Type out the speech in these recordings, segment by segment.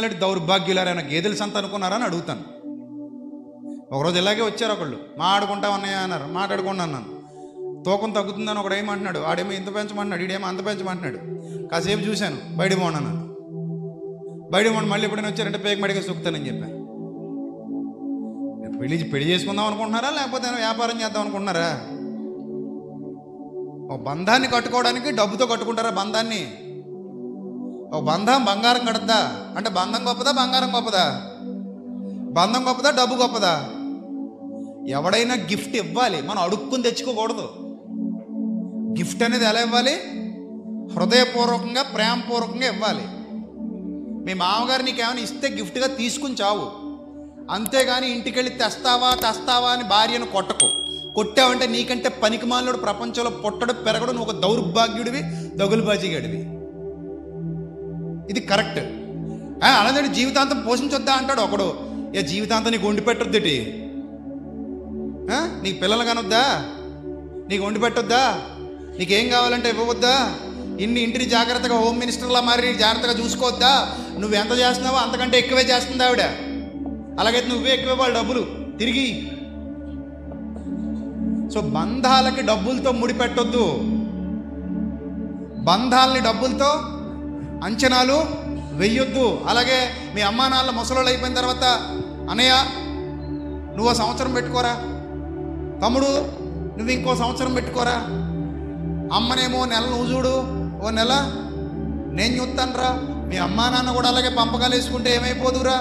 సంఘాలు దౌర్భాగ్యులారైన గేదెల సంత అనుకున్నారా అని అడుగుతాను ఒకరోజు ఇలాగే వచ్చారు ఒకళ్ళు మాట్లాడుకుంటా ఉన్నాయా అన్నారు మాట్లాడుకుండా అన్నాను తూకం తగ్గుతుందని ఒకడు ఏమంటున్నాడు ఆడేమో ఇంత పెంచమంటున్నాడు ఈడేమో అంత పెంచమంటున్నాడు కాసేపు చూశాను బయట పోన్నాను బయట పోండి మళ్ళీ ఎప్పుడైనా వచ్చారంటే పేక మడిగా సుక్కుతానని చెప్పాను పెళ్లి పెళ్లి చేసుకుందాం అనుకుంటున్నారా లేకపోతే ఏమైనా వ్యాపారం చేద్దాం అనుకుంటున్నారా ఒక బంధాన్ని కట్టుకోవడానికి డబ్బుతో కట్టుకుంటారా బంధాన్ని ఒక బంధం బంగారం కడద్దా అంటే బంధం గొప్పదా బంగారం గొప్పదా బంధం గొప్పదా డబ్బు గొప్పదా ఎవడైనా గిఫ్ట్ ఇవ్వాలి మనం అడుక్కుని తెచ్చుకోకూడదు గిఫ్ట్ అనేది ఎలా ఇవ్వాలి హృదయపూర్వకంగా ప్రేమపూర్వకంగా ఇవ్వాలి మీ మామగారు నీకేమైనా ఇస్తే గిఫ్ట్గా తీసుకుని చావు అంతేగాని ఇంటికెళ్ళి తెస్తావా తెస్తావా అని భార్యను కొట్టకు కొట్టావంటే నీకంటే పనికిమాలినోడు ప్రపంచంలో పుట్టడు పెరగడు నువ్వు ఒక దౌర్భాగ్యుడివి దగులుబాజీగాడివి ఇది కరెక్ట్ ఆ, అలాంటి జీవితాంతం పోషించొద్దా అంటాడు ఒకడు ఏ జీవితాంతం నీకు వండి పెట్టొద్దుటి ఆ? నీకు పిల్లలు కానొద్దా నీకు వండి పెట్టొద్దా నీకేం కావాలంటే ఇవ్వవద్దా ఇన్ని ఇంటిని జాగ్రత్తగా హోమ్ మినిస్టర్లా మారి జాగ్రత్తగా చూసుకోవద్దా నువ్వు ఎంత చేస్తున్నావో అంతకంటే ఎక్కువే చేస్తుంది ఆవిడ అలాగైతే నువ్వే ఎక్కువ వాళ్ళు డబ్బులు తిరిగి సో బంధాలకి డబ్బులతో ముడిపెట్టొద్దు బంధాలని డబ్బులతో అంచనాలు వెయ్యొద్దు అలాగే మీ అమ్మా నాన్న ముసలోళ్ళు అయిపోయిన తర్వాత అనయ్య నువ్వు ఓ సంవత్సరం పెట్టుకోరా తమ్ముడు నువ్వు ఇంకో సంవత్సరం పెట్టుకోరా అమ్మనేమో నెల నువ్వు చూడు ఓ నెల నేను చూస్తానురా మీ అమ్మా నాన్న కూడా అలాగే పంపకాలు వేసుకుంటే ఏమైపోదురా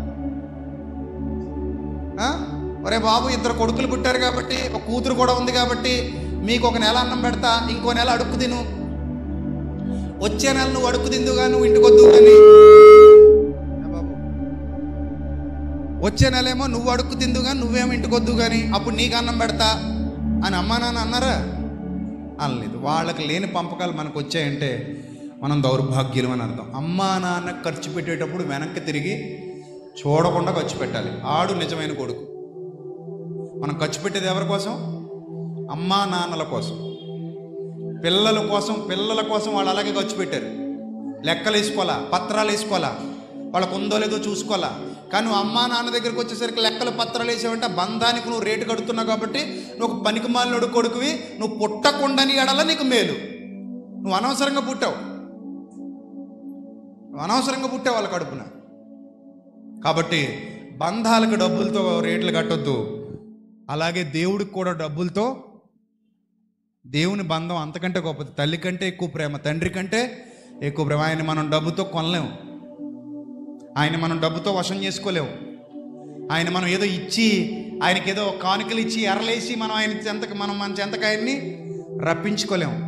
ఆ? ఒరే బాబు ఇద్దరు కొడుకులు పుట్టారు కాబట్టి ఒక కూతురు కూడా ఉంది కాబట్టి మీకు ఒక నెల అన్నం పెడతా ఇంకో నెల అడుక్కు తిను వచ్చే నెల నువ్వు అడుక్కు తిందుగా నువ్వు ఇంటికి వద్దు కానీ ఏ బాబు వచ్చే నెలేమో నువ్వు అడుక్కు తిందుగా నువ్వేమో ఇంటికి వద్దు కానీ అప్పుడు నీకు అన్నం పెడతా అని అమ్మా నాన్న అన్నారా అనలేదు వాళ్ళకి లేని పంపకాలు మనకు వచ్చాయంటే మనం దౌర్భాగ్యులం అని అర్థం అమ్మా నాన్న ఖర్చు పెట్టేటప్పుడు వెనక్కి తిరిగి చూడకుండా ఖర్చు పెట్టాలి ఆడు నిజమైన కొడుకు మనం ఖర్చు పెట్టేది ఎవరి కోసం అమ్మా నాన్నల కోసం పిల్లల కోసం పిల్లల కోసం వాళ్ళు అలాగే ఖర్చు పెట్టారు లెక్కలు వేసుకోవాలా పత్రాలు వేసుకోవాలా వాళ్ళకు ఉందో లేదో చూసుకోవాలా కానీ నువ్వు అమ్మా నాన్న దగ్గరికి వచ్చేసరికి లెక్కలు పత్రాలు వేసావంటే ఆ బంధానికి నువ్వు రేటు కడుతున్నావు కాబట్టి నువ్వు ఒక పనికి మాలినోడు కొడుకువి నువ్వు పుట్టకుండాని ఎడల నీకు మేలు నువ్వు అనవసరంగా పుట్టావు నువ్వు అనవసరంగా పుట్టావు వాళ్ళ కడుపున కాబట్టి బంధాలకు డబ్బులతో రేట్లు కట్టొద్దు అలాగే దేవుడికి కూడా డబ్బులతో దేవుని బంధం అంతకంటే గొప్పది తల్లి కంటే ఎక్కువ ప్రేమ తండ్రి కంటే ఎక్కువ ప్రేమ ఆయన మనం డబ్బుతో కొనలేము ఆయన మనం డబ్బుతో వశం చేసుకోలేము ఆయన మనం ఏదో ఇచ్చి ఆయనకి ఏదో కానుకలు ఇచ్చి ఎరలేసి మనం ఆయన చెంతకు మనం మన చెంతకు ఆయన్ని రప్పించుకోలేము